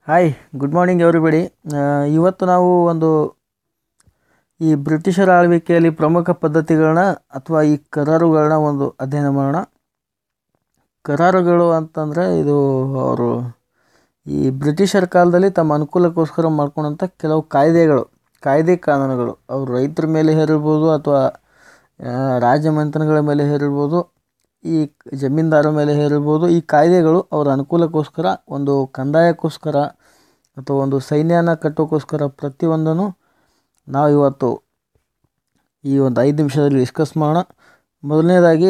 hi good morning everybody ಇವತ್ತು ನಾವು ಒಂದು ಈ ಬ್ರಿಟಿಷರ ಆಳ್ವಿಕೆಯಲ್ಲಿ ಪ್ರಮುಖ ಪದ್ಧತಿಗಳನ್ನ ಅಥವಾ ಈ ಕರಾರುಗಳನ್ನ ಒಂದು ಅಧ್ಯಯನ ಮಾಡೋಣ ಕರಾರುಗಳು ಅಂತಂದರೆ ಇದು ಅವರು ಈ ಬ್ರಿಟಿಷರ ಕಾಲದಲ್ಲಿ ತಮ್ಮ ಅನುಕೂಲಕ್ಕೋಸ್ಕರ ಮಾಡ್ಕೊಂಡಂಥ ಕೆಲವು ಕಾಯ್ದೆಗಳು ಕಾಯ್ದೆ ಕಾನೂನುಗಳು ಅವರು ರೈತರ ಮೇಲೆ ಹೇರಿರ್ಬೋದು ಅಥವಾ ರಾಜಮನೆತನಗಳ ಮೇಲೆ ಹೇರಿರ್ಬೋದು ಈ ಜಮೀನ್ದಾರರ ಮೇಲೆ ಹೇರಿರ್ಬೋದು ಈ ಕಾಯ್ದೆಗಳು ಅವರ ಅನುಕೂಲಕ್ಕೋಸ್ಕರ ಒಂದು ಕಂದಾಯಕ್ಕೋಸ್ಕರ ಅಥವಾ ಒಂದು ಸೈನ್ಯನ ಕಟ್ಟೋಕ್ಕೋಸ್ಕರ ಪ್ರತಿಯೊಂದನ್ನು ನಾವು ಇವತ್ತು ಈ ಒಂದು ಐದು ನಿಮಿಷದಲ್ಲಿ ಡಿಸ್ಕಸ್ ಮಾಡೋಣ ಮೊದಲನೇದಾಗಿ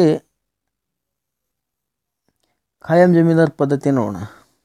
ಖಾಯಂ ಜಮೀನ್ದಾರ್ ಪದ್ಧತಿ ನೋಡೋಣ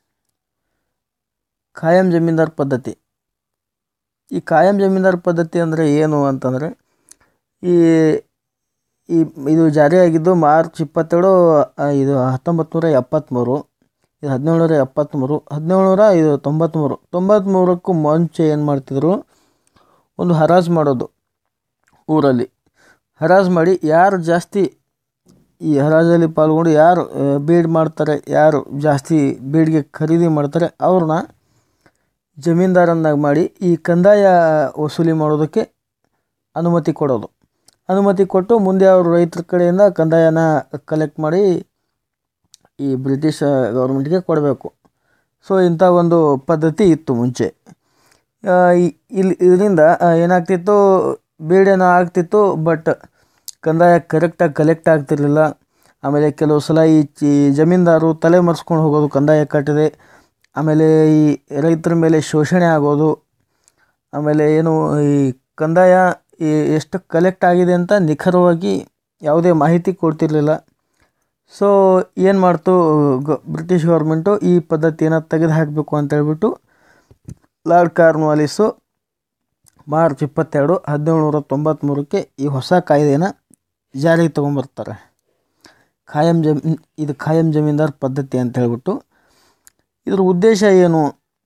ಖಾಯಂ ಜಮೀನ್ದಾರ್ ಪದ್ಧತಿ ಈ ಖಾಯಂ ಜಮೀನ್ದಾರ್ ಪದ್ಧತಿ ಅಂದರೆ ಏನು ಅಂತಂದರೆ ಈ ಈ ಇದು ಜಾರಿಯಾಗಿದ್ದು ಮಾರ್ಚ್ ಇಪ್ಪತ್ತೆರಡು ಇದು ಹತ್ತೊಂಬತ್ತು ನೂರ ಎಪ್ಪತ್ತ್ಮೂರು ಇದು ಹದಿನೇಳು ನೂರ ಎಪ್ಪತ್ತ್ಮೂರು ಹದಿನೇಳು ನೂರ ಇದು ತೊಂಬತ್ತ್ಮೂರು ತೊಂಬತ್ತ್ಮೂರಕ್ಕೂ ಮುಂಚೆ ಏನು ಮಾಡ್ತಿದ್ರು ಒಂದು ಹರಾಜು ಮಾಡೋದು ಊರಲ್ಲಿ ಹರಾಜು ಮಾಡಿ ಯಾರು ಜಾಸ್ತಿ ಈ ಹರಾಜಲ್ಲಿ ಪಾಲ್ಗೊಂಡು ಯಾರು ಬೀಡ್ ಮಾಡ್ತಾರೆ ಯಾರು ಜಾಸ್ತಿ ಬೀಡ್ಗೆ ಖರೀದಿ ಮಾಡ್ತಾರೆ ಅವ್ರನ್ನ ಜಮೀನ್ದಾರನ್ನಾಗಿ ಮಾಡಿ ಈ ಕಂದಾಯ ವಸೂಲಿ ಮಾಡೋದಕ್ಕೆ ಅನುಮತಿ ಕೊಡೋದು ಅನುಮತಿ ಕೊಟ್ಟು ಮುಂದೆ ಅವರು ರೈತರ ಕಡೆಯಿಂದ ಕಂದಾಯನ ಕಲೆಕ್ಟ್ ಮಾಡಿ ಈ ಬ್ರಿಟಿಷ್ ಗೌರ್ಮೆಂಟ್ಗೆ ಕೊಡಬೇಕು ಸೊ ಇಂಥ ಒಂದು ಪದ್ಧತಿ ಇತ್ತು ಮುಂಚೆ ಇಲ್ಲಿ ಇದರಿಂದ ಏನಾಗ್ತಿತ್ತು ಬೀಡೇನೋ ಆಗ್ತಿತ್ತು ಬಟ್ ಕಂದಾಯ ಕರೆಕ್ಟಾಗಿ ಕಲೆಕ್ಟ್ ಆಗ್ತಿರ್ಲಿಲ್ಲ ಆಮೇಲೆ ಕೆಲವು ಸಲ ಈ ಚಿ ಜಮೀನ್ದಾರು ತಲೆ ಮರೆಸ್ಕೊಂಡು ಹೋಗೋದು ಕಂದಾಯ ಕಟ್ಟದೆ ಆಮೇಲೆ ಈ ರೈತರ ಮೇಲೆ ಶೋಷಣೆ ಆಗೋದು ಆಮೇಲೆ ಏನು ಈ ಕಂದಾಯ ಎಷ್ಟು ಕಲೆಕ್ಟ್ ಆಗಿದೆ ಅಂತ ನಿಖರವಾಗಿ ಯಾವುದೇ ಮಾಹಿತಿ ಕೊಡ್ತಿರ್ಲಿಲ್ಲ ಸೊ ಏನು ಮಾಡ್ತು ಗ ಬ್ರಿಟಿಷ್ ಗೌರ್ಮೆಂಟು ಈ ಪದ್ಧತಿಯನ್ನು ತೆಗೆದು ಹಾಕಬೇಕು ಅಂತ ಹೇಳ್ಬಿಟ್ಟು ಲಾರ್ಡ್ ಕಾರ್ನ್ವಾಲಿಸು ಮಾರ್ಚ್ ಇಪ್ಪತ್ತೆರಡು ಹದಿನೇಳು ನೂರ ತೊಂಬತ್ತ್ಮೂರಕ್ಕೆ ಈ ಹೊಸ ಕಾಯ್ದೆನ ಜಾರಿಗೆ ತೊಗೊಂಬರ್ತಾರೆ ಖಾಯಂ ಜಮೀನ್ ಇದು ಖಾಯಂ ಜಮೀನ್ದಾರ್ ಪದ್ಧತಿ ಅಂತ ಹೇಳ್ಬಿಟ್ಟು ಇದ್ರ ಉದ್ದೇಶ ಏನು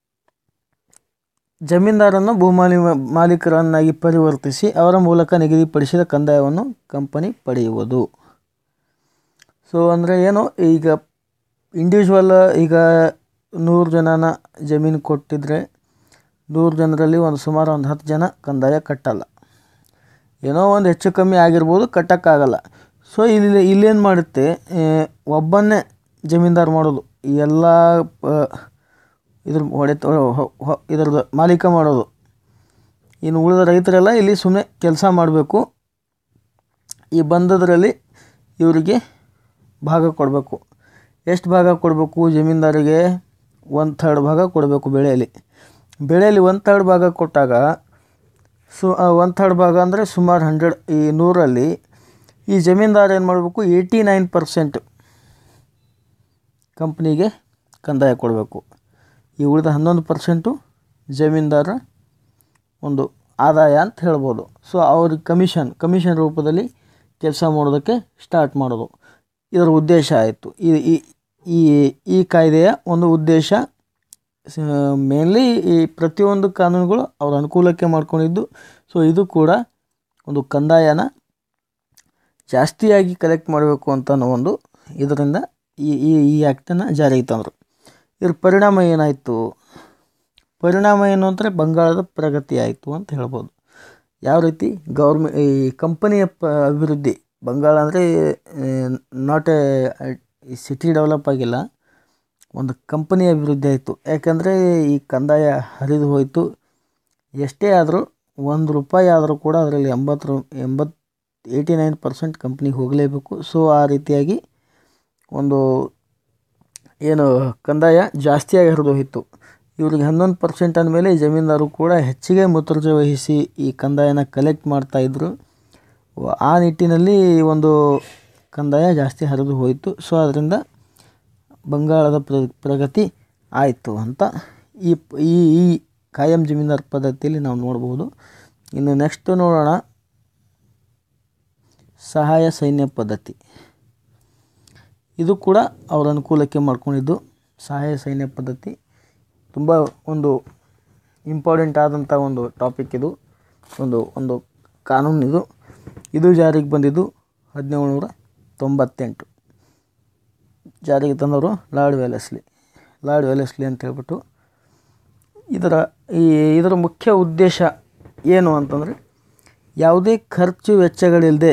ಜಮೀನ್ದಾರನ್ನು ಭೂಮಾಲಿ ಮಾಲೀಕರನ್ನಾಗಿ ಪರಿವರ್ತಿಸಿ ಅವರ ಮೂಲಕ ನಿಗದಿಪಡಿಸಿದ ಕಂದಾಯವನ್ನು ಕಂಪನಿ ಪಡೆಯುವುದು ಸೊ ಅಂದರೆ ಏನು ಈಗ ಇಂಡಿವಿಜುವಲ್ ಈಗ ನೂರು ಜನನ ಜಮೀನು ಕೊಟ್ಟಿದ್ರೆ ನೂರು ಜನರಲ್ಲಿ ಒಂದು ಸುಮಾರು ಒಂದು ಹತ್ತು ಜನ ಕಂದಾಯ ಕಟ್ಟಲ್ಲ ಏನೋ ಒಂದು ಹೆಚ್ಚು ಕಮ್ಮಿ ಆಗಿರ್ಬೋದು ಕಟ್ಟೋಕ್ಕಾಗಲ್ಲ ಸೊ ಇಲ್ಲಿ ಇಲ್ಲೇನು ಮಾಡುತ್ತೆ ಒಬ್ಬನ್ನೇ ಜಮೀನ್ದಾರ್ ಮಾಡೋದು ಎಲ್ಲ ಇದ್ರ ಹೊಡೆತ ಇದ್ರದ್ದು ಮಾಲೀಕ ಮಾಡೋದು ಇನ್ನು ಉಳಿದ ರೈತರೆಲ್ಲ ಇಲ್ಲಿ ಸುಮ್ಮನೆ ಕೆಲಸ ಮಾಡಬೇಕು ಈ ಬಂದದ್ರಲ್ಲಿ ಇವರಿಗೆ ಭಾಗ ಕೊಡಬೇಕು ಎಷ್ಟು ಭಾಗ ಕೊಡಬೇಕು ಜಮೀನ್ದಾರಿಗೆ ಒಂದು ಥರ್ಡ್ ಭಾಗ ಕೊಡಬೇಕು ಬೆಳೆಯಲ್ಲಿ ಬೆಳೆಯಲ್ಲಿ ಒಂದು ಥರ್ಡ್ ಭಾಗ ಕೊಟ್ಟಾಗ ಸು ಒಂದು ಥರ್ಡ್ ಭಾಗ ಅಂದರೆ ಸುಮಾರು ಹಂಡ್ರೆಡ್ ಈ ನೂರಲ್ಲಿ ಈ ಜಮೀನ್ದಾರ ಏನು ಮಾಡಬೇಕು ಏಯ್ಟಿ ನೈನ್ ಪರ್ಸೆಂಟ್ ಕಂಪ್ನಿಗೆ ಕಂದಾಯ ಕೊಡಬೇಕು ಈ ಉಳಿದ ಹನ್ನೊಂದು ಪರ್ಸೆಂಟು ಜಮೀನ್ದಾರ ಒಂದು ಆದಾಯ ಅಂತ ಹೇಳ್ಬೋದು ಸೊ ಅವ್ರಿಗೆ ಕಮಿಷನ್ ಕಮಿಷನ್ ರೂಪದಲ್ಲಿ ಕೆಲಸ ಮಾಡೋದಕ್ಕೆ ಸ್ಟಾರ್ಟ್ ಮಾಡೋದು ಇದರ ಉದ್ದೇಶ ಆಯಿತು ಈ ಈ ಈ ಕಾಯ್ದೆಯ ಒಂದು ಉದ್ದೇಶ ಮೇನ್ಲಿ ಈ ಪ್ರತಿಯೊಂದು ಕಾನೂನುಗಳು ಅವ್ರ ಅನುಕೂಲಕ್ಕೆ ಮಾಡ್ಕೊಂಡಿದ್ದು ಸೊ ಇದು ಕೂಡ ಒಂದು ಕಂದಾಯನ ಜಾಸ್ತಿಯಾಗಿ ಕಲೆಕ್ಟ್ ಮಾಡಬೇಕು ಅಂತ ಅನ್ನೋ ಒಂದು ಇದರಿಂದ ಈ ಈ ಈ ಆ್ಯಕ್ಟನ್ನು ಜಾರಿಗೆ ತಂದರು ಇದ್ರ ಪರಿಣಾಮ ಏನಾಯಿತು ಪರಿಣಾಮ ಏನು ಅಂದರೆ ಬಂಗಾಳದ ಪ್ರಗತಿ ಆಯಿತು ಅಂತ ಹೇಳ್ಬೋದು ಯಾವ ರೀತಿ ಗೌರ್ಮೆ ಈ ಕಂಪನಿಯ ಪ ಅಭಿವೃದ್ಧಿ ಬಂಗಾಳ ಅಂದರೆ ನಾಟ್ ಎ ಸಿಟಿ ಡೆವಲಪ್ ಆಗಿಲ್ಲ ಒಂದು ಕಂಪನಿ ಅಭಿವೃದ್ಧಿ ಆಯಿತು ಯಾಕಂದರೆ ಈ ಕಂದಾಯ ಹರಿದು ಹೋಯಿತು ಎಷ್ಟೇ ಆದರೂ ಒಂದು ರೂಪಾಯಿ ಆದರೂ ಕೂಡ ಅದರಲ್ಲಿ ಎಂಬತ್ತು ಎಂಬತ್ತು ಏಯ್ಟಿ ನೈನ್ ಪರ್ಸೆಂಟ್ ಕಂಪ್ನಿಗೆ ಹೋಗಲೇಬೇಕು ಸೊ ಆ ರೀತಿಯಾಗಿ ಒಂದು ಏನು ಕಂದಾಯ ಜಾಸ್ತಿಯಾಗಿ ಹರಿದು ಹೋಯಿತು ಇವ್ರಿಗೆ ಹನ್ನೊಂದು ಪರ್ಸೆಂಟ್ ಅಂದಮೇಲೆ ಜಮೀನ್ದಾರು ಕೂಡ ಹೆಚ್ಚಿಗೆ ಮುತುರ್ಜೆ ವಹಿಸಿ ಈ ಕಂದಾಯನ ಕಲೆಕ್ಟ್ ಮಾಡ್ತಾಯಿದ್ರು ಆ ನಿಟ್ಟಿನಲ್ಲಿ ಒಂದು ಕಂದಾಯ ಜಾಸ್ತಿ ಹರಿದು ಹೋಯಿತು ಸೊ ಅದರಿಂದ ಬಂಗಾಳದ ಪ್ರ ಪ್ರಗತಿ ಆಯಿತು ಅಂತ ಈ ಈ ಈ ಖಾಯಂ ಜಮೀನ್ದಾರ್ ಪದ್ಧತಿಯಲ್ಲಿ ನಾವು ನೋಡ್ಬೋದು ಇನ್ನು ನೆಕ್ಸ್ಟ್ ನೋಡೋಣ ಸಹಾಯ ಸೈನ್ಯ ಪದ್ಧತಿ ಇದು ಕೂಡ ಅವರ ಅನುಕೂಲಕ್ಕೆ ಮಾಡ್ಕೊಂಡಿದ್ದು ಸಹಾಯ ಸೈನ್ಯ ಪದ್ಧತಿ ತುಂಬ ಒಂದು ಇಂಪಾರ್ಟೆಂಟ್ ಆದಂಥ ಒಂದು ಟಾಪಿಕ್ ಇದು ಒಂದು ಒಂದು ಕಾನೂನು ಇದು ಇದು ಜಾರಿಗೆ ಬಂದಿದ್ದು ಹದಿನೇಳು ನೂರ ತೊಂಬತ್ತೆಂಟು ಜಾರಿಗೆ ತಂದವರು ಲಾರ್ಡ್ ವೆಲೆಸ್ಲಿ ಲಾರ್ಡ್ ವೆಲೆಸ್ಲಿ ಅಂತ ಹೇಳ್ಬಿಟ್ಟು ಇದರ ಈ ಇದರ ಮುಖ್ಯ ಉದ್ದೇಶ ಏನು ಅಂತಂದರೆ ಯಾವುದೇ ಖರ್ಚು ವೆಚ್ಚಗಳಿಲ್ಲದೆ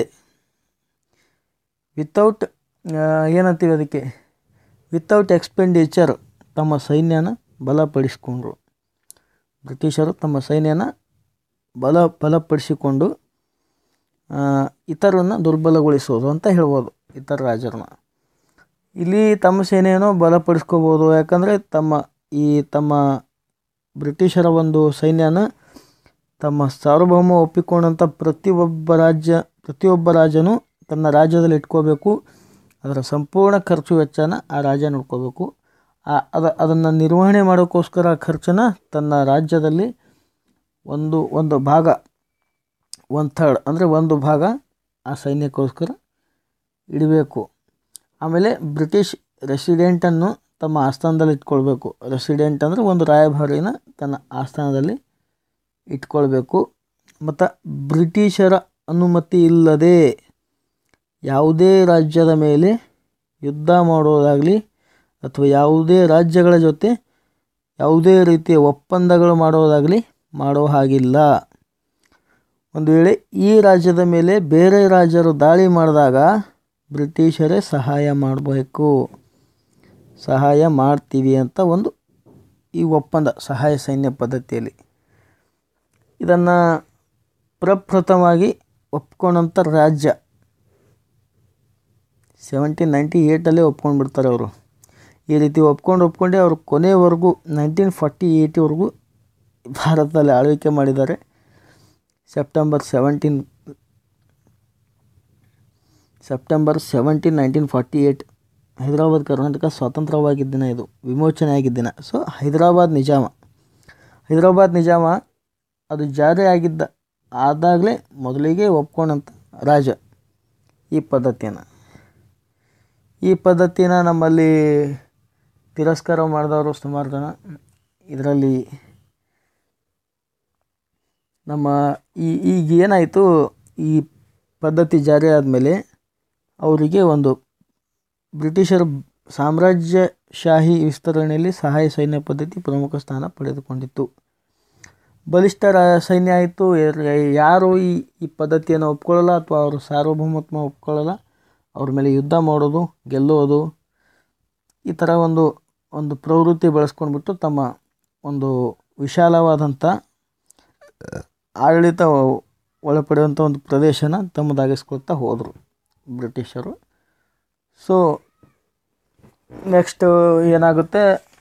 ವಿತೌಟ್ ಏನಂತೀವಿ ಅದಕ್ಕೆ ವಿತೌಟ್ ಎಕ್ಸ್ಪೆಂಡಿಚರ್ ತಮ್ಮ ಸೈನ್ಯನ ಬಲಪಡಿಸಿಕೊಂಡ್ರು ಬ್ರಿಟಿಷರು ತಮ್ಮ ಸೈನ್ಯನ ಬಲ ಬಲಪಡಿಸಿಕೊಂಡು ಆ, ಇತರರನ್ನ ದುರ್ಬಲಗೊಳಿಸೋದು ಅಂತ ಹೇಳ್ಬೋದು ಇತರ ರಾಜರನ್ನ ಇಲ್ಲಿ ತಮ್ಮ ಸೇನೆಯನ್ನು ಬಲಪಡಿಸ್ಕೋಬೋದು ಯಾಕಂದರೆ ತಮ್ಮ ಈ ತಮ್ಮ ಬ್ರಿಟಿಷರ ಒಂದು ಸೈನ್ಯನ ತಮ್ಮ ಸಾರ್ವಭೌಮ ಒಪ್ಪಿಕೊಂಡಂಥ ಪ್ರತಿಯೊಬ್ಬ ರಾಜ್ಯ ಪ್ರತಿಯೊಬ್ಬ ರಾಜನು ತನ್ನ ರಾಜ್ಯದಲ್ಲಿ ಇಟ್ಕೋಬೇಕು ಅದರ ಸಂಪೂರ್ಣ ಖರ್ಚು ವೆಚ್ಚನ ಆ ರಾಜ್ಯ ನೋಡ್ಕೋಬೇಕು ಆ ಅದ ಅದನ್ನು ನಿರ್ವಹಣೆ ಮಾಡೋಕ್ಕೋಸ್ಕರ ಆ ಖರ್ಚನ್ನ ತನ್ನ ರಾಜ್ಯದಲ್ಲಿ ಒಂದು ಒಂದು ಭಾಗ ಒನ್ ಥರ್ಡ್ ಅಂದರೆ ಒಂದು ಭಾಗ ಆ ಸೈನ್ಯಕ್ಕೋಸ್ಕರ ಇಡಬೇಕು ಆಮೇಲೆ ಬ್ರಿಟಿಷ್ ರೆಸಿಡೆಂಟನ್ನು ತಮ್ಮ ಆಸ್ಥಾನದಲ್ಲಿ ಇಟ್ಕೊಳ್ಬೇಕು ರೆಸಿಡೆಂಟ್ ಅಂದರೆ ಒಂದು ರಾಯಭಾರಿನ ತನ್ನ ಆಸ್ಥಾನದಲ್ಲಿ ಇಟ್ಕೊಳ್ಬೇಕು ಮತ್ತು ಬ್ರಿಟಿಷರ ಅನುಮತಿ ಇಲ್ಲದೆ ಯಾವುದೇ ರಾಜ್ಯದ ಮೇಲೆ ಯುದ್ಧ ಮಾಡೋದಾಗಲಿ ಅಥವಾ ಯಾವುದೇ ರಾಜ್ಯಗಳ ಜೊತೆ ಯಾವುದೇ ರೀತಿಯ ಒಪ್ಪಂದಗಳು ಮಾಡೋದಾಗಲಿ ಮಾಡೋ ಹಾಗಿಲ್ಲ ಒಂದು ವೇಳೆ ಈ ರಾಜ್ಯದ ಮೇಲೆ ಬೇರೆ ರಾಜ್ಯರು ದಾಳಿ ಮಾಡಿದಾಗ ಬ್ರಿಟಿಷರೇ ಸಹಾಯ ಮಾಡಬೇಕು ಸಹಾಯ ಮಾಡ್ತೀವಿ ಅಂತ ಒಂದು ಈ ಒಪ್ಪಂದ ಸಹಾಯ ಸೈನ್ಯ ಪದ್ಧತಿಯಲ್ಲಿ ಇದನ್ನು ಪ್ರಪ್ರಥಮವಾಗಿ ಒಪ್ಕೊಂಡಂಥ ರಾಜ್ಯ ಸೆವೆಂಟೀನ್ ನೈಂಟಿ ಏಯ್ಟಲ್ಲೇ ಒಪ್ಕೊಂಡು ಬಿಡ್ತಾರೆ ಅವರು ಈ ರೀತಿ ಒಪ್ಕೊಂಡು ಒಪ್ಕೊಂಡೆ ಅವರು ಕೊನೆವರೆಗೂ ನೈನ್ಟೀನ್ ಫಾರ್ಟಿ ಏಯ್ಟಿವರೆಗೂ ಭಾರತದಲ್ಲಿ ಆಳ್ವಿಕೆ ಮಾಡಿದ್ದಾರೆ September seventeen September seventeen nineteen forty eight Hyderabad Karnataka ಸ್ವತಂತ್ರವಾಗಿದ್ದ ದಿನ ಇದು ವಿಮೋಚನೆ ಆಗಿದ್ದ ದಿನ ಸೊ ಹೈದರಾಬಾದ್ ನಿಜಾಮ ಹೈದರಾಬಾದ್ ನಿಜಾಮ ಅದು ಜಾರಿ ಆಗಿದ್ದ ಆದಾಗಲೇ ಮೊದಲಿಗೆ ಒಪ್ಕೊಂಡಂಥ ರಾಜ ಈ ಪದ್ಧತಿಯನ್ನು ಈ ಪದ್ಧತಿನ ನಮ್ಮಲ್ಲಿ ತಿರಸ್ಕಾರ ಮಾಡಿದವರು ಸುಮಾರು ಜನ ಇದರಲ್ಲಿ ನಮ್ಮ ಈ ಈಗ ಏನಾಯಿತು ಈ ಪದ್ಧತಿ ಜಾರಿ ಆದಮೇಲೆ ಅವರಿಗೆ ಒಂದು ಬ್ರಿಟಿಷರ ಸಾಮ್ರಾಜ್ಯಶಾಹಿ ವಿಸ್ತರಣೆಯಲ್ಲಿ ಸಹಾಯ ಸೈನ್ಯ ಪದ್ಧತಿ ಪ್ರಮುಖ ಸ್ಥಾನ ಪಡೆದುಕೊಂಡಿತ್ತು ಬಲಿಷ್ಠ ರಾ- ಸೈನ್ಯ ಆಯಿತು ಯಾರು ಈ ಈ ಪದ್ಧತಿಯನ್ನು ಒಪ್ಕೊಳ್ಳಲ್ಲ ಅಥವಾ ಅವರು ಸಾರ್ವಭೌಮತ್ವ ಒಪ್ಕೊಳ್ಳಲ್ಲ ಅವ್ರ ಮೇಲೆ ಯುದ್ಧ ಮಾಡೋದು ಗೆಲ್ಲೋದು ಈ ಥರ ಒಂದು ಒಂದು ಪ್ರವೃತ್ತಿ ಬೆಳೆಸ್ಕೊಂಡ್ಬಿಟ್ಟು ತಮ್ಮ ಒಂದು ವಿಶಾಲವಾದಂಥ ಆಡಳಿತ ಒಳಪಡುವಂಥ ಒಂದು ಪ್ರದೇಶನ ತಮ್ಮದಾಗಿಸ್ಕೊಳ್ತಾ ಹೋದರು ಬ್ರಿಟಿಷರು ಸೊ ನೆಕ್ಸ್ಟ್ ಏನಾಗುತ್ತೆ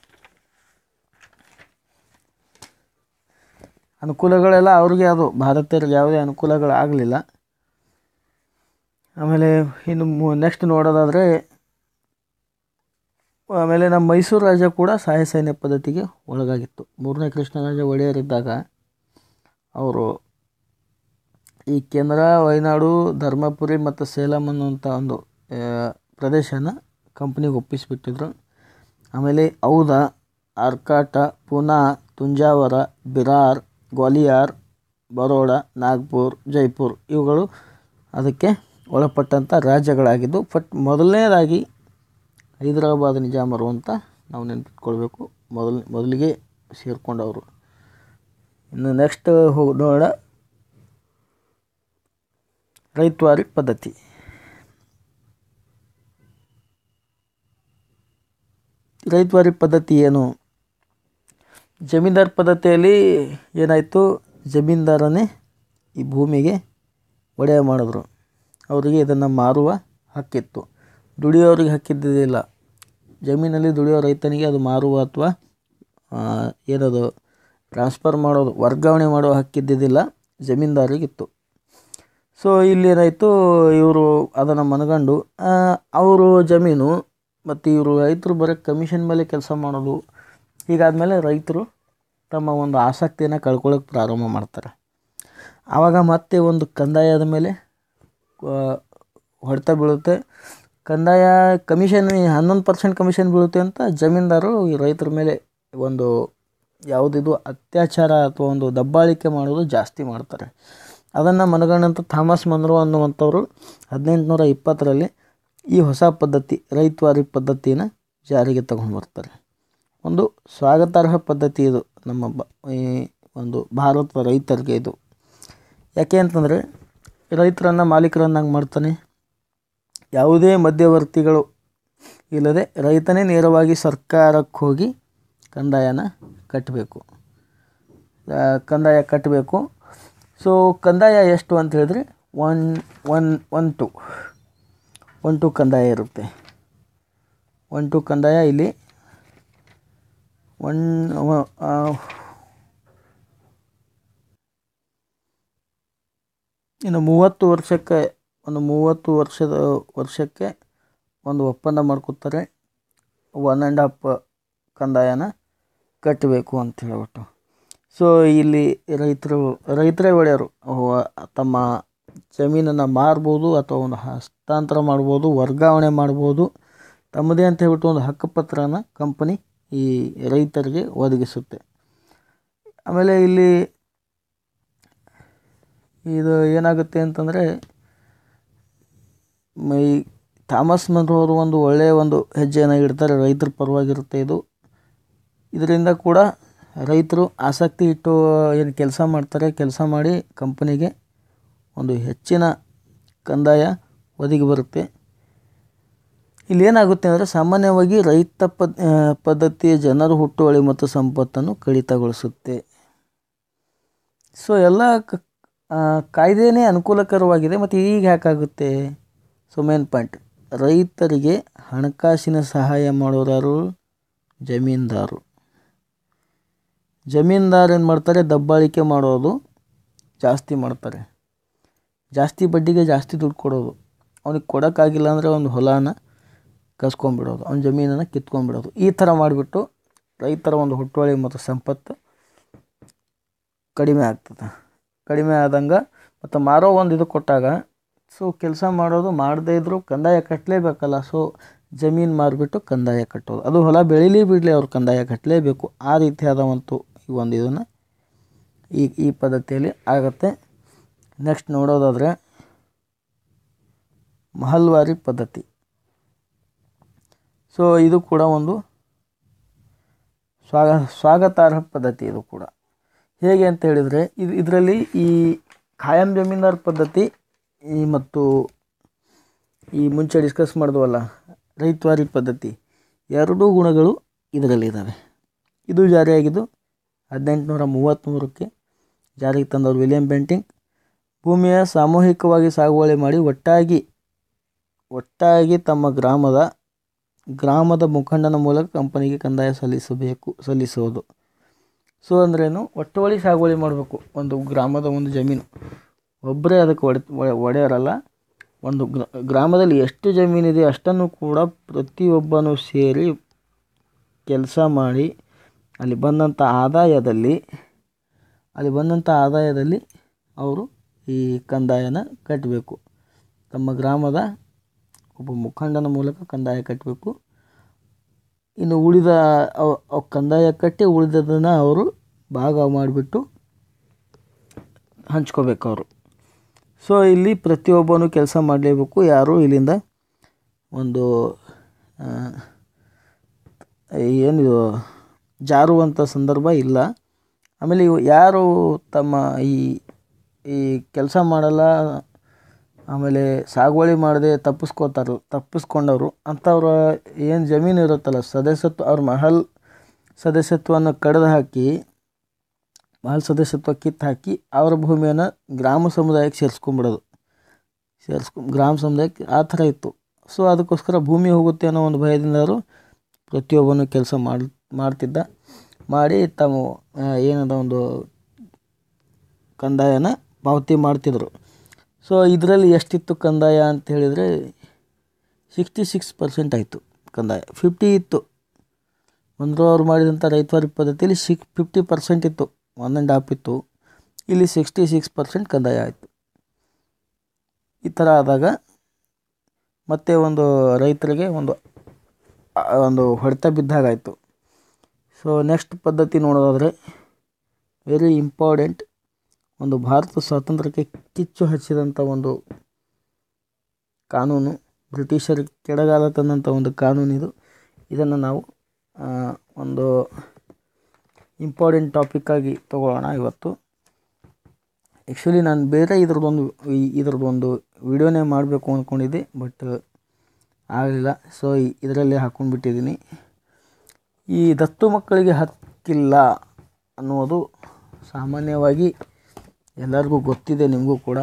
ಅನುಕೂಲಗಳೆಲ್ಲ ಅವ್ರಿಗೆ ಅದು ಭಾರತೀಯರಿಗೆ ಯಾವುದೇ ಅನುಕೂಲಗಳಾಗಲಿಲ್ಲ ಆಮೇಲೆ ಇನ್ನು ನೆಕ್ಸ್ಟ್ ನೋಡೋದಾದರೆ ಆಮೇಲೆ ನಮ್ಮ ಮೈಸೂರು ರಾಜ್ಯ ಕೂಡ ಸಹಾಯ ಸೈನ್ಯ ಪದ್ಧತಿಗೆ ಒಳಗಾಗಿತ್ತು ಮೂರನೇ ಕೃಷ್ಣರಾಜ ಒಡೆಯರಿದ್ದಾಗ ಅವರು ಈ ಕೇಂದ್ರ ವಯನಾಡು ಧರ್ಮಪುರಿ ಮತ್ತು ಸೇಲಂ ಅನ್ನುವಂಥ ಒಂದು ಆ, ಪ್ರದೇಶನ ಕಂಪ್ನಿಗೆ ಒಪ್ಪಿಸಿಬಿಟ್ಟಿದ್ರು ಆಮೇಲೆ ಔದ ಆರ್ಕಾಟ ಪೂನಾ ತುಂಜಾವರ ಬಿರಾರ್ ಗ್ವಾಲಿಯರ್ ಬರೋಡ ನಾಗ್ಪುರ್ ಜೈಪುರ್ ಇವುಗಳು ಅದಕ್ಕೆ ಒಳಪಟ್ಟಂಥ ರಾಜ್ಯಗಳಾಗಿದ್ದು ಬಟ್ ಮೊದಲನೇದಾಗಿ ಹೈದರಾಬಾದ್ ನಿಜಾಮರು ಅಂತ ನಾವು ನೆನಪಿಟ್ಕೊಳ್ಬೇಕು ಮೊದಲ ಮೊದಲಿಗೆ ಸೇರಿಕೊಂಡವರು ಇನ್ನು ನೆಕ್ಸ್ಟ್ ಹೋಗಿ ನೋಡೋಣ ರೈತವಾರಿ ಪದ್ಧತಿ ರೈತವಾರಿ ಪದ್ಧತಿ ಏನು ಜಮೀನ್ದಾರ್ ಪದ್ಧತಿಯಲ್ಲಿ ಏನಾಯಿತು ಜಮೀನ್ದಾರನೇ ಈ ಭೂಮಿಗೆ ಒಡೆಯ ಮಾಡಿದ್ರು ಅವರಿಗೆ ಇದನ್ನು ಮಾರುವ ಹಕ್ಕಿತ್ತು ದುಡಿಯೋರಿಗೆ ಹಕ್ಕಿದ್ದಿದ್ದಿಲ್ಲ ಜಮೀನಲ್ಲಿ ದುಡಿಯೋ ರೈತನಿಗೆ ಅದು ಮಾರುವ ಅಥವಾ ಏನದು ಟ್ರಾನ್ಸ್ಫರ್ ಮಾಡೋದು ವರ್ಗಾವಣೆ ಮಾಡೋ ಹಕ್ಕಿದ್ದಿದ್ದಿಲ್ಲ ಜಮೀನ್ದಾರಿಗಿತ್ತು ಸೊ ಇಲ್ಲಿ ಏನಾಯಿತು ಇವರು ಅದನ್ನು ಮನಗಂಡು ಅವರು ಜಮೀನು ಮತ್ತು ಇವರು ರೈತರು ಬರೀ ಕಮಿಷನ್ ಮೇಲೆ ಕೆಲಸ ಮಾಡೋದು ಹೀಗಾದ್ಮೇಲೆ ರೈತರು ತಮ್ಮ ಒಂದು ಆಸಕ್ತಿಯನ್ನು ಕಳ್ಕೊಳ್ಳೋಕೆ ಪ್ರಾರಂಭ ಮಾಡ್ತಾರೆ ಆವಾಗ ಮತ್ತೆ ಒಂದು ಕಂದಾಯದ ಮೇಲೆ ಆ, ಹೊಡೆತ ಬೀಳುತ್ತೆ ಕಂದಾಯ ಕಮಿಷನ್ ಹನ್ನೊಂದು ಪರ್ಸೆಂಟ್ ಕಮಿಷನ್ ಬೀಳುತ್ತೆ ಅಂತ ಜಮೀನ್ದಾರು ಈ ರೈತರ ಮೇಲೆ ಒಂದು ಯಾವುದಿದು ಅತ್ಯಾಚಾರ ಅಥವಾ ಒಂದು ದಬ್ಬಾಳಿಕೆ ಮಾಡೋದು ಜಾಸ್ತಿ ಮಾಡ್ತಾರೆ ಅದನ್ನು ಮನಗಂಡಂಥ ಥಾಮಸ್ ಮನ್ರೋ ಅನ್ನುವಂಥವ್ರು ಹದಿನೆಂಟುನೂರ ಇಪ್ಪತ್ತರಲ್ಲಿ ಈ ಹೊಸ ಪದ್ಧತಿ ರೈತವಾರಿ ಪದ್ಧತಿನ ಜಾರಿಗೆ ತಗೊಂಡು ಬರ್ತಾರೆ ಒಂದು ಸ್ವಾಗತಾರ್ಹ ಪದ್ಧತಿ ಇದು ನಮ್ಮ ಬ ಈ ಒಂದು ಭಾರತದ ರೈತರಿಗೆ ಇದು ಯಾಕೆ ಅಂತಂದರೆ ರೈತರನ್ನು ಮಾಲೀಕರನ್ನಾಗಿ ಮಾಡ್ತಾನೆ ಯಾವುದೇ ಮಧ್ಯವರ್ತಿಗಳು ಇಲ್ಲದೆ ರೈತನೇ ನೇರವಾಗಿ ಸರ್ಕಾರಕ್ಕೆ ಹೋಗಿ ಕಂದಾಯನ ಕಟ್ಟಬೇಕು ಆ, ಕಂದಾಯ ಕಟ್ಟಬೇಕು ಸೊ ಕಂದಾಯ ಎಷ್ಟು ಅಂತ ಹೇಳಿದ್ರೆ one one one two one two ಕಂದಾಯ ಇರುತ್ತೆ ಒನ್ ಟು ಕಂದಾಯ ಇಲ್ಲಿ ಒನ್ ಆ, ಇನ್ನು ಮೂವತ್ತು ವರ್ಷಕ್ಕೆ ಒಂದು ಮೂವತ್ತು ವರ್ಷದ ವರ್ಷಕ್ಕೆ ಒಂದು ಒಪ್ಪಂದ ಮಾಡ್ಕೊತಾರೆ ಒನ್ ಆ್ಯಂಡ್ ಹಾಫ್ ಕಂದಾಯನ ಕಟ್ಟಬೇಕು ಅಂತ ಹೇಳ್ಬಿಟ್ಟು ಸೊ ಇಲ್ಲಿ ರೈತರು ರೈತರೇ ಒಳ್ಳೆಯವರು ಅವ- ತಮ್ಮ ಜಮೀನನ್ನು ಮಾರ್ಬೋದು ಅಥವಾ ಒಂದು ಹಸ್ತಾಂತರ ಮಾಡ್ಬೋದು ವರ್ಗಾವಣೆ ಮಾಡ್ಬೋದು ತಮ್ಮದೇ ಅಂತ ಹೇಳ್ಬಿಟ್ಟು ಒಂದು ಹಕ್ಕುಪತ್ರನ ಕಂಪನಿ ಈ ರೈತರಿಗೆ ಒದಗಿಸುತ್ತೆ ಆಮೇಲೆ ಇಲ್ಲಿ ಇದು ಏನಾಗುತ್ತೆ ಅಂತಂದರೆ ಮೈ ಥಾಮಸ್ ಮನ್ರೋ ಅವರು ಒಂದು ಒಳ್ಳೆಯ ಒಂದು ಹೆಜ್ಜೆಯನ್ನು ಇಡ್ತಾರೆ ರೈತರ ಪರವಾಗಿರುತ್ತೆ ಇದು ಇದರಿಂದ ಕೂಡ ರೈತರು ಆಸಕ್ತಿ ಇಟ್ಟು ಏನು ಕೆಲಸ ಮಾಡ್ತಾರೆ ಕೆಲಸ ಮಾಡಿ ಕಂಪನಿಗೆ ಒಂದು ಹೆಚ್ಚಿನ ಕಂದಾಯ ಒದಗಿ ಬರುತ್ತೆ ಇಲ್ಲಿ ಏನಾಗುತ್ತೆ ಅಂದರೆ ಸಾಮಾನ್ಯವಾಗಿ ರೈತ ಪದ್ ಆ, ಪದ್ಧತಿಯ ಜನರ ಹುಟ್ಟುವಳಿ ಮತ್ತು ಸಂಪತ್ತನ್ನು ಕಡಿತಗೊಳಿಸುತ್ತೆ ಸೊ ಎಲ್ಲ ಕ ಆ, ಕಾಯ್ದೆನೇ ಅನುಕೂಲಕರವಾಗಿದೆ ಮತ್ತು ಈಗ ಯಾಕಾಗುತ್ತೆ ಸೊ ಮೇನ್ ಪಾಯಿಂಟ್ ರೈತರಿಗೆ ಹಣಕಾಸಿನ ಸಹಾಯ ಮಾಡೋರು ಜಮೀನ್ದಾರು ಜಮೀನ್ದಾರ್ ಏನು ಮಾಡ್ತಾರೆ ದಬ್ಬಾಳಿಕೆ ಮಾಡೋದು ಜಾಸ್ತಿ ಮಾಡ್ತಾರೆ ಜಾಸ್ತಿ ಬಡ್ಡಿಗೆ ಜಾಸ್ತಿ ದುಡ್ಡು ಕೊಡೋದು ಅವ್ನಿಗೆ ಕೊಡೋಕ್ಕಾಗಿಲ್ಲ ಅಂದರೆ ಒಂದು ಹೊಲನ ಕಸ್ಕೊಂಡ್ಬಿಡೋದು ಅವ್ನ ಜಮೀನನ್ನು ಕಿತ್ಕೊಂಡ್ಬಿಡೋದು ಈ ಥರ ಮಾಡಿಬಿಟ್ಟು ರೈತರ ಒಂದು ಹುಟ್ಟುವಳಿ ಮತ್ತು ಸಂಪತ್ತು ಕಡಿಮೆ ಆಗ್ತದೆ ಕಡಿಮೆ ಆದಂಗೆ ಮತ್ತು ಮಾರೋ ಒಂದು ಇದು ಕೊಟ್ಟಾಗ ಸೊ ಕೆಲಸ ಮಾಡೋದು ಮಾಡದೇ ಇದ್ದರೂ ಕಂದಾಯ ಕಟ್ಟಲೇಬೇಕಲ್ಲ ಸೊ ಜಮೀನು ಮಾರಿಬಿಟ್ಟು ಕಂದಾಯ ಕಟ್ಟೋದು ಅದು ಹೊಲ ಬೆಳೀಲಿ ಬಿಡಲಿ ಅವ್ರು ಕಂದಾಯ ಕಟ್ಟಲೇಬೇಕು ಆ ರೀತಿಯಾದ ಒಂದು ಈ ಒಂದು ಇದನ್ನು ಈ ಈ ಪದ್ಧತಿಯಲ್ಲಿ ಆಗುತ್ತೆ ನೆಕ್ಸ್ಟ್ ನೋಡೋದಾದರೆ ಮಹಲ್ವಾರಿ ಪದ್ಧತಿ ಸೊ ಇದು ಕೂಡ ಒಂದು ಸ್ವಾಗ ಸ್ವಾಗತಾರ್ಹ ಪದ್ಧತಿ ಇದು ಕೂಡ ಹೇಗೆ ಅಂತ ಹೇಳಿದರೆ ಇದು ಇದರಲ್ಲಿ ಈ ಖಾಯಂ ಜಮೀನ್ದಾರ್ ಪದ್ಧತಿ ಈ ಮತ್ತು ಈ ಮುಂಚೆ ಡಿಸ್ಕಸ್ ಮಾಡಿದ್ವಲ್ಲ ರೈತವಾರಿ ಪದ್ಧತಿ ಎರಡೂ ಗುಣಗಳು ಇದರಲ್ಲಿದ್ದಾವೆ ಇದು ಜಾರಿಯಾಗಿದ್ದು ಹದಿನೆಂಟುನೂರ ಮೂವತ್ತ್ಮೂರಕ್ಕೆ ಜಾರಿಗೆ ತಂದವರು ವಿಲಿಯಂ ಬೆಂಟಿಂಗ್ ಭೂಮಿಯ ಸಾಮೂಹಿಕವಾಗಿ ಸಾಗುವಳಿ ಮಾಡಿ ಒಟ್ಟಾಗಿ ಒಟ್ಟಾಗಿ ತಮ್ಮ ಗ್ರಾಮದ ಗ್ರಾಮದ ಮುಖಂಡನ ಮೂಲಕ ಕಂಪನಿಗೆ ಕಂದಾಯ ಸಲ್ಲಿಸಬೇಕು ಸಲ್ಲಿಸುವುದು ಸೊ ಅಂದ್ರೇನು ಒಟ್ಟುವಳಿ ಸಾಗುವಳಿ ಮಾಡಬೇಕು ಒಂದು ಗ್ರಾಮದ ಒಂದು ಜಮೀನು ಒಬ್ಬರೇ ಅದಕ್ಕೆ ಒಡೆ ಒ- ಒಡೆಯರಲ್ಲ ಒಂದು ಗ್ರ ಗ್ರಾಮದಲ್ಲಿ ಎಷ್ಟು ಜಮೀನಿದೆ ಅಷ್ಟನ್ನು ಕೂಡ ಪ್ರತಿಯೊಬ್ಬನೂ ಸೇರಿ ಕೆಲಸ ಮಾಡಿ ಅಲ್ಲಿ ಬಂದಂಥ ಆದಾಯದಲ್ಲಿ ಅಲ್ಲಿ ಬಂದಂಥ ಆದಾಯದಲ್ಲಿ ಅವರು ಈ ಕಂದಾಯನ ಕಟ್ಟಬೇಕು ತಮ್ಮ ಗ್ರಾಮದ ಒಬ್ಬ ಮುಖಂಡನ ಮೂಲಕ ಕಂದಾಯ ಕಟ್ಟಬೇಕು ಇನ್ನು ಉಳಿದ ಅವ್ ಅವ್ ಕಂದಾಯ ಕಟ್ಟಿ ಉಳಿದದನ್ನು ಅವರು ಭಾಗ ಮಾಡಿಬಿಟ್ಟು ಹಂಚ್ಕೋಬೇಕು ಅವರು ಸೊ ಇಲ್ಲಿ ಪ್ರತಿಯೊಬ್ಬನು ಕೆಲಸ ಮಾಡಲೇಬೇಕು ಯಾರು ಇಲ್ಲಿಂದ ಒಂದು ಆ, ಏನಿದು ಜಾರುವಂಥ ಸಂದರ್ಭ ಇಲ್ಲ ಆಮೇಲೆ ಇವು ಯಾರು ತಮ್ಮ ಈ ಈ ಕೆಲಸ ಮಾಡಲ್ಲ ಆಮೇಲೆ ಸಾಗುವಳಿ ಮಾಡದೆ ತಪ್ಪಿಸ್ಕೋತಾರಲ್ಲ ತಪ್ಪಿಸ್ಕೊಂಡವರು ಅಂಥವ್ರ ಏನು ಜಮೀನು ಇರುತ್ತಲ್ಲ ಸದಸ್ಯತ್ವ ಅವ್ರ ಮಹಲ್ ಸದಸ್ಯತ್ವವನ್ನು ಕಡ್ದು ಹಾಕಿ ಮಹಲ್ ಸದಸ್ಯತ್ವ ಕಿತ್ತು ಹಾಕಿ ಅವರ ಭೂಮಿಯನ್ನು ಗ್ರಾಮ ಸಮುದಾಯಕ್ಕೆ ಸೇರಿಸ್ಕೊಂಬಿಡೋದು ಸೇರಿಸ್ಕೊ ಗ್ರಾಮ ಸಮುದಾಯಕ್ಕೆ ಆ ಥರ ಇತ್ತು ಸೊ ಅದಕ್ಕೋಸ್ಕರ ಭೂಮಿ ಹೋಗುತ್ತೆ ಅನ್ನೋ ಒಂದು ಭಯದಿಂದ ಅವರು ಪ್ರತಿಯೊಬ್ಬನು ಕೆಲಸ ಮಾಡಿ ಮಾಡ್ತಿದ್ದ ಮಾಡಿ ತಾವು ಆ, ಏನದ ಒಂದು ಕಂದಾಯನ ಪಾವತಿ ಮಾಡ್ತಿದ್ರು ಸೊ ಇದರಲ್ಲಿ ಎಷ್ಟಿತ್ತು ಕಂದಾಯ ಅಂತ ಹೇಳಿದರೆ ಸಿಕ್ಸ್ಟಿ ಸಿಕ್ಸ್ ಪರ್ಸೆಂಟ್ ಆಯಿತು ಕಂದಾಯ ಫಿಫ್ಟಿ ಇತ್ತು ಒಂದ್ರು ಅವ್ರು ಮಾಡಿದಂಥ ರೈತವಾರಿ ಪದ್ಧತಿಯಲ್ಲಿ ಸಿಕ್ ಫಿಫ್ಟಿ ಪರ್ಸೆಂಟ್ ಇತ್ತು ಒನ್ ಆ್ಯಂಡ್ ಹಾಫ್ ಇತ್ತು ಇಲ್ಲಿ ಸಿಕ್ಸ್ಟಿ ಸಿಕ್ಸ್ ಪರ್ಸೆಂಟ್ ಕಂದಾಯ ಆಯಿತು ಈ ಥರ ಆದಾಗ ಮತ್ತೆ ಒಂದು ರೈತರಿಗೆ ಒಂದು ಆ, ಒಂದು ಹೊಡೆತ ಬಿದ್ದಾಗಾಯಿತು ಸೊ ನೆಕ್ಸ್ಟ್ ಪದ್ಧತಿ ನೋಡೋದಾದರೆ ವೆರಿ ಇಂಪಾರ್ಟೆಂಟ್ ಒಂದು ಭಾರತ ಸ್ವಾತಂತ್ರ್ಯಕ್ಕೆ ಕಿಚ್ಚು ಹಚ್ಚಿದಂಥ ಒಂದು ಕಾನೂನು ಬ್ರಿಟಿಷರಿಗೆ ಕೆಳಗಾಲ ತಂದಂಥ ಒಂದು ಕಾನೂನು ಇದು ಇದನ್ನು ನಾವು ಆ, ಒಂದು ಇಂಪಾರ್ಟೆಂಟ್ ಟಾಪಿಕ್ಕಾಗಿ ತೊಗೊಳ್ಳೋಣ ಇವತ್ತು ಆ್ಯಕ್ಚುಲಿ ನಾನು ಬೇರೆ ಇದ್ರದ್ದೊಂದು ಇದ್ರದ್ದೊಂದು ವಿಡಿಯೋನೇ ಮಾಡಬೇಕು ಅಂದ್ಕೊಂಡಿದ್ದೆ ಬಟ್ ಆಗಲಿಲ್ಲ ಸೊ ಇದರಲ್ಲೇ ಹಾಕ್ಕೊಂಡ್ಬಿಟ್ಟಿದ್ದೀನಿ ಈ ದತ್ತು ಮಕ್ಕಳಿಗೆ ಹಕ್ಕಿಲ್ಲ ಅನ್ನೋದು ಸಾಮಾನ್ಯವಾಗಿ ಎಲ್ಲರಿಗೂ ಗೊತ್ತಿದೆ ನಿಮಗೂ ಕೂಡ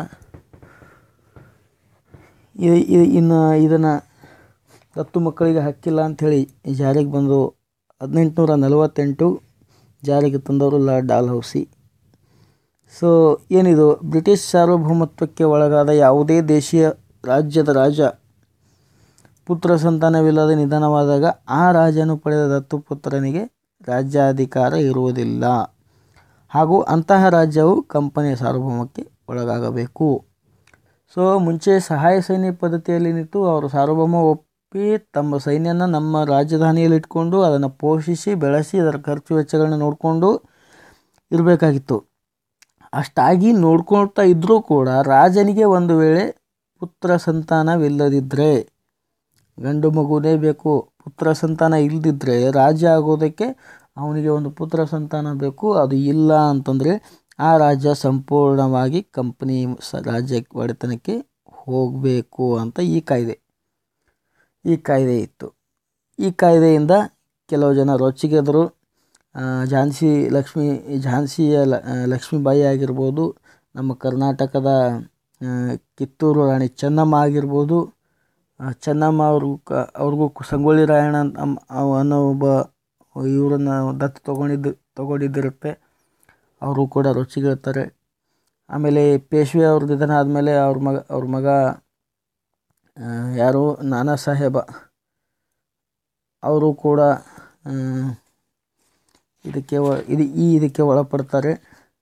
ಇ- ಇ- ಇನ್ನು ಇದನ್ನು ದತ್ತು ಮಕ್ಕಳಿಗೆ ಹಕ್ಕಿಲ್ಲ ಅಂಥೇಳಿ ಜಾರಿಗೆ ಬಂದು ಹದಿನೆಂಟುನೂರ ನಲವತ್ತೆಂಟು ಜಾರಿಗೆ ತಂದವರು ಲಾರ್ಡ್ ಡಾಲ್ಹೌಸಿ ಸೊ ಏನಿದು ಬ್ರಿಟಿಷ್ ಸಾರ್ವಭೌಮತ್ವಕ್ಕೆ ಒಳಗಾದ ಯಾವುದೇ ದೇಶೀಯ ರಾಜ್ಯದ ರಾಜ ಪುತ್ರ ಸಂತಾನವಿಲ್ಲದೆ ನಿಧನವಾದಾಗ ಆ ರಾಜನು ಪಡೆದ ದತ್ತುಪುತ್ರನಿಗೆ ರಾಜ್ಯಾಧಿಕಾರ ಇರುವುದಿಲ್ಲ ಹಾಗೂ ಅಂತಹ ರಾಜ್ಯವು ಕಂಪನಿಯ ಸಾರ್ವಭೌಮಕ್ಕೆ ಒಳಗಾಗಬೇಕು ಸೊ ಮುಂಚೆ ಸಹಾಯ ಸೈನ್ಯ ಪದ್ಧತಿಯಲ್ಲಿ ನಿಂತು ಅವರು ಸಾರ್ವಭೌಮ ಒಪ್ಪಿ ತಮ್ಮ ಸೈನ್ಯನ ನಮ್ಮ ರಾಜಧಾನಿಯಲ್ಲಿ ಇಟ್ಕೊಂಡು ಅದನ್ನು ಪೋಷಿಸಿ ಬೆಳೆಸಿ ಅದರ ಖರ್ಚು ವೆಚ್ಚಗಳನ್ನ ನೋಡಿಕೊಂಡು ಇರಬೇಕಾಗಿತ್ತು ಅಷ್ಟಾಗಿ ನೋಡ್ಕೊಳ್ತಾ ಇದ್ದರೂ ಕೂಡ ರಾಜನಿಗೆ ಒಂದು ವೇಳೆ ಪುತ್ರ ಸಂತಾನವಿಲ್ಲದಿದ್ದರೆ ಗಂಡು ಮಗುನೇ ಬೇಕು ಪುತ್ರ ಸಂತಾನ ಇಲ್ಲದಿದ್ದರೆ ರಾಜ್ಯ ಆಗೋದಕ್ಕೆ ಅವನಿಗೆ ಒಂದು ಪುತ್ರ ಸಂತಾನ ಬೇಕು ಅದು ಇಲ್ಲ ಅಂತಂದರೆ ಆ ರಾಜ್ಯ ಸಂಪೂರ್ಣವಾಗಿ ಕಂಪನಿ ಸ ರಾಜ್ಯ ಒಡೆತನಕ್ಕೆ ಹೋಗಬೇಕು ಅಂತ ಈ ಕಾಯ್ದೆ ಈ ಕಾಯ್ದೆ ಇತ್ತು ಈ ಕಾಯ್ದೆಯಿಂದ ಕೆಲವು ಜನ ರೊಚ್ಚಿಗೆದರು ಆ, ಝಾನ್ಸಿ ಲಕ್ಷ್ಮಿ ಝಾನ್ಸಿಯ ಲ- ಆ, ಲಕ್ಷ್ಮೀಬಾಯಿ ಆಗಿರ್ಬೋದು ನಮ್ಮ ಕರ್ನಾಟಕದ ಆ, ಕಿತ್ತೂರು ರಾಣಿ ಚೆನ್ನಮ್ಮ ಆಗಿರ್ಬೋದು ಆ, ಚೆನ್ನಮ್ಮ ಅವ್ರಿಗೂ ಕ ಅವ್ರಿಗೂ ಕು- ಸಂಗೊಳ್ಳಿ ರಾಯಣ್ಣ ಅಂತ ಅಮ್- ಅವ ಅನ್ನೋ ಒಬ್ಬ ಇವರನ್ನು ದತ್ತು ತೊಗೊಂಡಿದ್ದು ತೊಗೊಂಡಿದ್ದಿರುತ್ತೆ ಅವರು ಕೂಡ ರೊಚ್ಚಿಗೇಳ್ತಾರೆ ಆಮೇಲೆ ಪೇಶ್ವೆ ಅವ್ರ ನಿಧನ ಆದಮೇಲೆ ಅವ್ರ ಮಗ ಅವ್ರ ಮಗ ಆ, ಯಾರು ನಾನಾ ಸಾಹೇಬ ಅವರು ಕೂಡ ಆ, ಇದಕ್ಕೆ ಒ- ಇದು ಈ ಇದಕ್ಕೆ ಒಳಪಡ್ತಾರೆ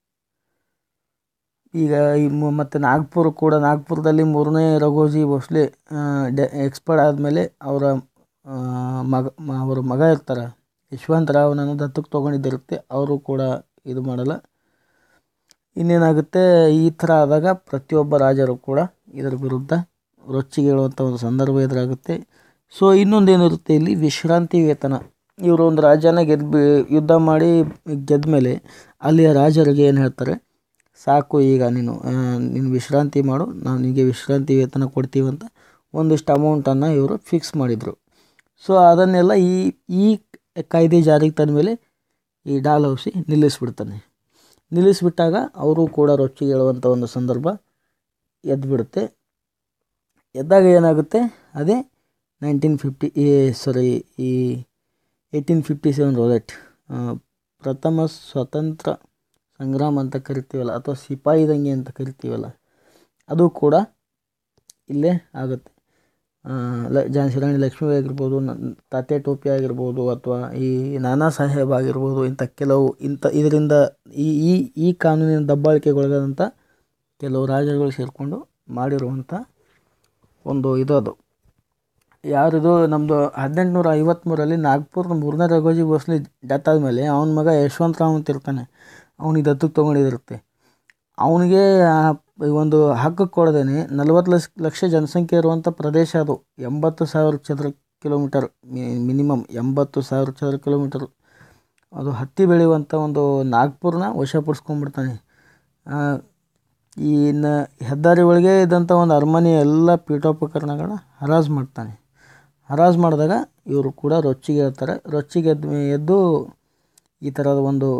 ಈಗ ಈ ಮು- ಮತ್ತು ನಾಗ್ಪುರ ಕೂಡ ನಾಗ್ಪುರದಲ್ಲಿ ಮೂರನೇ ರಘೋಜಿ ಭೋಸ್ಲೆ ಡೆ ಎಕ್ಸ್ಪರ್ಟ್ ಆದಮೇಲೆ ಅವರ ಆ, ಮಗ ಮ- ಅವರ ಮಗ ಇರ್ತಾರೆ ಯಶವಂತ ರಾವ್ನನ್ನು ದತ್ತಕ್ಕೆ ತೊಗೊಂಡಿದ್ದಿರುತ್ತೆ ಅವರು ಕೂಡ ಇದು ಮಾಡಲ್ಲ ಇನ್ನೇನಾಗುತ್ತೆ ಈ ಥರ ಆದಾಗ ಪ್ರತಿಯೊಬ್ಬ ರಾಜರು ಕೂಡ ಇದರ ವಿರುದ್ಧ ರೊಚ್ಚಿಗೇಳುವಂಥ ಒಂದು ಸಂದರ್ಭ ಎದುರಾಗುತ್ತೆ ಸೊ ಇನ್ನೊಂದೇನಿರುತ್ತೆ ಇಲ್ಲಿ ವಿಶ್ರಾಂತಿ ವೇತನ ಇವರು ಒಂದು ರಾಜ್ಯನ ಗೆದ್ದು ಯುದ್ಧ ಮಾಡಿ ಗೆದ್ದ ಮೇಲೆ ಅಲ್ಲಿಯ ರಾಜರಿಗೆ ಏನು ಹೇಳ್ತಾರೆ ಸಾಕು ಈಗ ನೀನು ಆ, ನೀನು ವಿಶ್ರಾಂತಿ ಮಾಡು ನಾವು ನಿನಗೆ ವಿಶ್ರಾಂತಿ ವೇತನ ಕೊಡ್ತೀವಿ ಅಂತ ಒಂದಿಷ್ಟು ಅಮೌಂಟನ್ನು ಇವರು ಫಿಕ್ಸ್ ಮಾಡಿದರು ಸೊ ಅದನ್ನೆಲ್ಲ ಈ ಈ ಕಾಯ್ದೆ ಜಾರಿಗೆ ತಂದ ಮೇಲೆ ಈ ಡಾಲ್ ಹೌಸಿ ನಿಲ್ಲಿಸ್ಬಿಡ್ತಾನೆ ನಿಲ್ಲಿಸ್ಬಿಟ್ಟಾಗ ಅವರು ಕೂಡ ರೊಚ್ಚಿಗೆ ಹೇಳುವಂಥ ಒಂದು ಸಂದರ್ಭ ಎದ್ದುಬಿಡುತ್ತೆ ಎದ್ದಾಗ ಏನಾಗುತ್ತೆ ಅದೇ ನೈನ್ಟೀನ್ ಫಿಫ್ಟಿ ಈ ಸಾರಿ ಈ ಏಯ್ಟೀನ್ ಫಿಫ್ಟಿ ಸೆವೆನ್ ರೋಲೆಟ್ ಪ್ರಥಮ ಸ್ವತಂತ್ರ ಸಂಗ್ರಾಮ ಅಂತ ಕರಿತೀವಲ್ಲ ಅಥವಾ ಸಿಪಾಯಿ ದಂಗೆ ಅಂತ ಕರಿತೀವಲ್ಲ ಅದು ಕೂಡ ಇಲ್ಲೇ ಆಗುತ್ತೆ ಆ, ಲ ಝಾನ್ಸಿ ರಾಣಿ ಲಕ್ಷ್ಮೀಬಾಯಿ ಆಗಿರ್ಬೋದು ನ- ತಾತ್ಯಾ ಟೋಪಿ ಆಗಿರ್ಬೋದು ಅಥವಾ ಈ ನಾನಾ ಸಾಹೇಬ್ ಆಗಿರ್ಬೋದು ಇಂಥ ಕೆಲವು ಇಂಥ ಇದರಿಂದ ಈ ಈ ಈ ಕಾನೂನಿನ ದಬ್ಬಾಳಿಕೆಗೊಳಗಾದಂಥ ಕೆಲವು ರಾಜರುಗಳು ಸೇರಿಕೊಂಡು ಮಾಡಿರುವಂಥ ಒಂದು ಇದು ಅದು ಯಾರಿದು ನಮ್ಮದು ಹದಿನೆಂಟುನೂರ ಐವತ್ತ್ಮೂರಲ್ಲಿ ನಾಗ್ಪುರದ ಮೂರನೇ ರಘೋಜಿ ಭೋಸ್ಲೆ ಡೆತ್ ಆದಮೇಲೆ ಅವನ ಮಗ ಯಶವಂತ ರಾವ್ ಅಂತ ಇರ್ತಾನೆ ಅವನಿಗೆ ದತ್ತಕ್ಕೆ ತೊಗೊಂಡಿದಿರುತ್ತೆ ಅವನಿಗೆ ಒಂದು ಹಕ್ಕು ಕೊಡದೇನೆ ನಲವತ್ತು ಲಕ್ಷ ಲಕ್ಷ ಜನಸಂಖ್ಯೆ ಇರುವಂಥ ಪ್ರದೇಶ ಅದು ಎಂಬತ್ತು ಸಾವಿರ ಚದರ ಕಿಲೋಮೀಟರ್ ಮಿನಿಮಮ್ ಎಂಬತ್ತು ಸಾವಿರ ಚದರ ಕಿಲೋಮೀಟರ್ ಅದು ಹತ್ತಿ ಬೆಳೆಯುವಂಥ ಒಂದು ನಾಗ್ಪುರನ ವಶಪಡಿಸ್ಕೊಂಡ್ಬಿಡ್ತಾನೆ ಆ, ಈ ನ ಹೆದ್ದಾರಿ ಒಳಗೆ ಇದ್ದಂಥ ಒಂದು ಅರಮನೆ ಎಲ್ಲ ಪೀಠೋಪಕರಣಗಳನ್ನ ಹರಾಜು ಮಾಡ್ತಾನೆ ಹರಾಜು ಮಾಡಿದಾಗ ಇವರು ಕೂಡ ರೊಚ್ಚಿಗೆ ಹೇಳ್ತಾರೆ ರೊಚ್ಚಿಗೆ ಎದ್ದು ಎದ್ದು ಈ ಥರದ ಒಂದು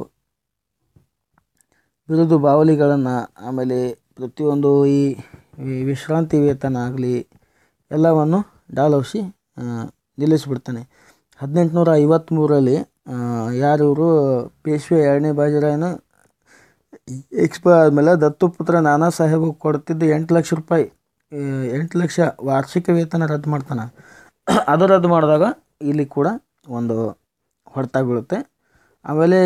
ಬಿರುದು ಬಾವಲಿಗಳನ್ನು ಆಮೇಲೆ ಪ್ರತಿಯೊಂದು ಈ ಈ ವಿಶ್ರಾಂತಿ ವೇತನ ಆಗಲಿ ಎಲ್ಲವನ್ನು ಡಾಲೌಸಿ ನಿಲ್ಲಿಸಿಬಿಡ್ತಾನೆ ಹದಿನೆಂಟುನೂರ ಐವತ್ತ್ಮೂರರಲ್ಲಿ ಯಾರು ಇವರು ಪೇಶ್ವೆ ಎರಡನೇ ಬಾಜಿರಾಯನ ಎಕ್ಸ್ಪೈರ್ ಆದಮೇಲೆ ದತ್ತುಪುತ್ರ ನಾನಾ ಸಾಹೇಬ್ ಕೊಡ್ತಿದ್ದು ಎಂಟು ಲಕ್ಷ ರೂಪಾಯಿ ಆ, ಎಂಟು ಲಕ್ಷ ವಾರ್ಷಿಕ ವೇತನ ರದ್ದು ಮಾಡ್ತಾನೆ ಅದು ರದ್ದು ಮಾಡಿದಾಗ ಇಲ್ಲಿ ಕೂಡ ಒಂದು ಹೊಡೆತ ಬೀಳುತ್ತೆ ಆಮೇಲೆ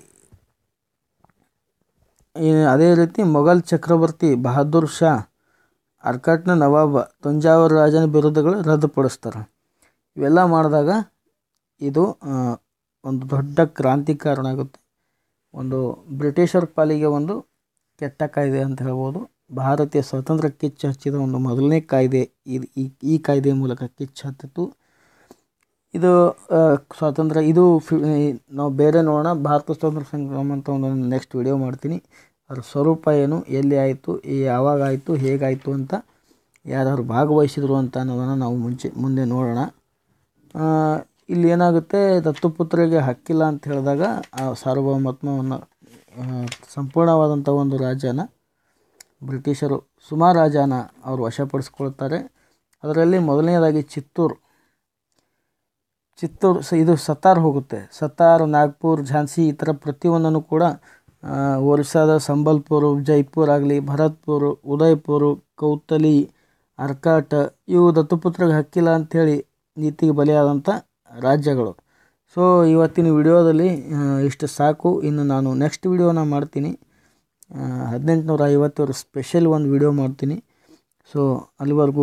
ಈ ಅದೇ ರೀತಿ ಮೊಘಲ್ ಚಕ್ರವರ್ತಿ ಬಹದ್ದೂರ್ ಶಾ ಅರ್ಕಾಟ್ನ ನವಾಬ ತಂಜಾವೂರು ರಾಜನ ಬಿರುದುಗಳು ರದ್ದುಪಡಿಸ್ತಾರೆ ಇವೆಲ್ಲ ಮಾಡಿದಾಗ ಇದು ಆ, ಒಂದು ದೊಡ್ಡ ಕ್ರಾಂತಿ ಕಾರಣ ಆಗುತ್ತೆ ಒಂದು ಬ್ರಿಟಿಷರ ಪಾಲಿಗೆ ಒಂದು ಕೆಟ್ಟ ಕಾಯ್ದೆ ಅಂತ ಹೇಳ್ಬೋದು ಭಾರತೀಯ ಸ್ವಾತಂತ್ರ್ಯ ಕಿಚ್ಚು ಹಚ್ಚಿದ ಒಂದು ಮೊದಲನೇ ಕಾಯ್ದೆ ಇದು ಈ ಈ ಕಾಯ್ದೆಯ ಮೂಲಕ ಕಿಚ್ಚು ಹತ್ತಿತು ಇದು ಆ, ಸ್ವಾತಂತ್ರ್ಯ ಇದು ಫಿ ನಾವು ಬೇರೆ ನೋಡೋಣ ಭಾರತ ಸ್ವಾತಂತ್ರ್ಯ ಸಂಗ್ರಾಮ ಅಂತ ಒಂದು ನೆಕ್ಸ್ಟ್ ವಿಡಿಯೋ ಮಾಡ್ತೀನಿ ಅದ್ರ ಸ್ವರೂಪ ಏನು ಎಲ್ಲಿ ಆಯಿತು ಯಾವಾಗ ಆಯಿತು ಹೇಗಾಯಿತು ಅಂತ ಯಾರ್ಯಾರು ಭಾಗವಹಿಸಿದ್ರು ಅಂತ ಅನ್ನೋದನ್ನು ನಾವು ಮುಂಚೆ ಮುಂದೆ ನೋಡೋಣ ಆ, ಇಲ್ಲಿ ಏನಾಗುತ್ತೆ ದತ್ತುಪುತ್ರರಿಗೆ ಹಕ್ಕಿಲ್ಲ ಅಂತ ಹೇಳಿದಾಗ ಆ ಸಾರ್ವಭೌಮತ್ವವನ್ನು ಆ, ಸಂಪೂರ್ಣವಾದಂಥ ಒಂದು ರಾಜ್ಯನ ಬ್ರಿಟಿಷರು ಸುಮಾರು ರಾಜ್ಯನ ಅವರು ವಶಪಡಿಸ್ಕೊಳ್ತಾರೆ ಅದರಲ್ಲಿ ಮೊದಲನೇದಾಗಿ ಚಿತ್ತೂರು ಚಿತ್ತೂರು ಸ ಇದು ಸತಾರ್ ಹೋಗುತ್ತೆ ಸತಾರ್ ನಾಗ್ಪುರ್ ಝಾನ್ಸಿ ಈ ಥರ ಪ್ರತಿಯೊಂದನ್ನು ಕೂಡ ಆ, ಒರಿಸ್ಸಾದ ಸಂಬಲ್ಪುರ್ ಜೈಪುರ್ ಆಗಲಿ ಭರತ್ಪುರ್ ಉದಯ್ಪುರ್ ಕೌತಲಿ ಅರ್ಕಾಟ್ ಇವು ದತ್ತುಪುತ್ರಗೆ ಹಕ್ಕಿಲ್ಲ ಅಂಥೇಳಿ ನೀತಿಗೆ ಬಲಿಯಾದಂಥ ರಾಜ್ಯಗಳು ಸೊ ಇವತ್ತಿನ ವಿಡಿಯೋದಲ್ಲಿ ಆ, ಇಷ್ಟು ಸಾಕು ಇನ್ನು ನಾನು ನೆಕ್ಸ್ಟ್ ವಿಡಿಯೋನ ಮಾಡ್ತೀನಿ ಹದಿನೆಂಟುನೂರ ಐವತ್ತರ ಸ್ಪೆಷಲ್ ಒಂದು ವಿಡಿಯೋ ಮಾಡ್ತೀನಿ ಸೊ ಅಲ್ಲಿವರೆಗೂ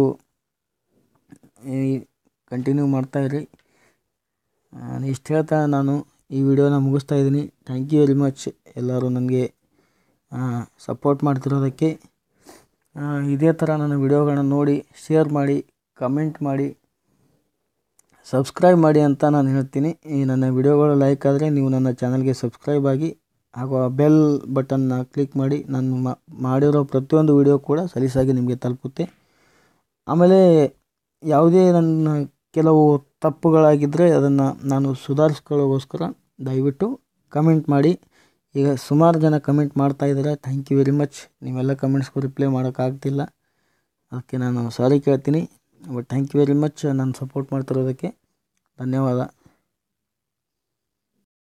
ಕಂಟಿನ್ಯೂ ಮಾಡ್ತಾಯಿರಿ ಇಷ್ಟು ಹೇಳ್ತಾ ನಾನು ಈ ವಿಡಿಯೋನ ಮುಗಿಸ್ತಾ ಇದ್ದೀನಿ ಥ್ಯಾಂಕ್ ಯು ವೆರಿ ಮಚ್ ಎಲ್ಲರೂ ನನಗೆ ಸಪೋರ್ಟ್ ಮಾಡ್ತಿರೋದಕ್ಕೆ ಆ, ಇದೇ ಥರ ನನ್ನ ವಿಡಿಯೋಗಳನ್ನ ನೋಡಿ ಶೇರ್ ಮಾಡಿ ಕಮೆಂಟ್ ಮಾಡಿ ಸಬ್ಸ್ಕ್ರೈಬ್ ಮಾಡಿ ಅಂತ ನಾನು ಹೇಳ್ತೀನಿ ಈ ನನ್ನ ವಿಡಿಯೋಗಳು ಲೈಕ್ ಆದರೆ ನೀವು ನನ್ನ ಚಾನಲ್ಗೆ ಸಬ್ಸ್ಕ್ರೈಬ್ ಆಗಿ ಹಾಗೂ ಆ ಬೆಲ್ ಬಟನ್ನ ಕ್ಲಿಕ್ ಮಾಡಿ ನಾನು ಮಾ- ಮಾಡಿರೋ ಪ್ರತಿಯೊಂದು ವಿಡಿಯೋ ಕೂಡ ಸಲೀಸಾಗಿ ನಿಮಗೆ ತಲುಪುತ್ತೆ ಆಮೇಲೆ ಯಾವುದೇ ನನ್ನ ಕೆಲವು ತಪ್ಪುಗಳಾಗಿದ್ದರೆ ಅದನ್ನು ನಾನು ಸುಧಾರಿಸ್ಕೊಳ್ಳೋಗೋಸ್ಕರ ದಯವಿಟ್ಟು ಕಮೆಂಟ್ ಮಾಡಿ ಈಗ ಸುಮಾರು ಜನ ಕಮೆಂಟ್ ಮಾಡ್ತಾ ಇದ್ದಾರೆ ಥ್ಯಾಂಕ್ ಯು ವೆರಿ ಮಚ್ ನೀವೆಲ್ಲ ಕಮೆಂಟ್ಸ್ಗೂ ರಿಪ್ಲೈ ಮಾಡೋಕ್ಕಾಗ್ತಿಲ್ಲ ಅದಕ್ಕೆ ನಾನು ಸಾರಿ ಕೇಳ್ತೀನಿ but thank you very much ನಾನು ಸಪೋರ್ಟ್ ಮಾಡ್ತಿರೋದಕ್ಕೆ ಧನ್ಯವಾದ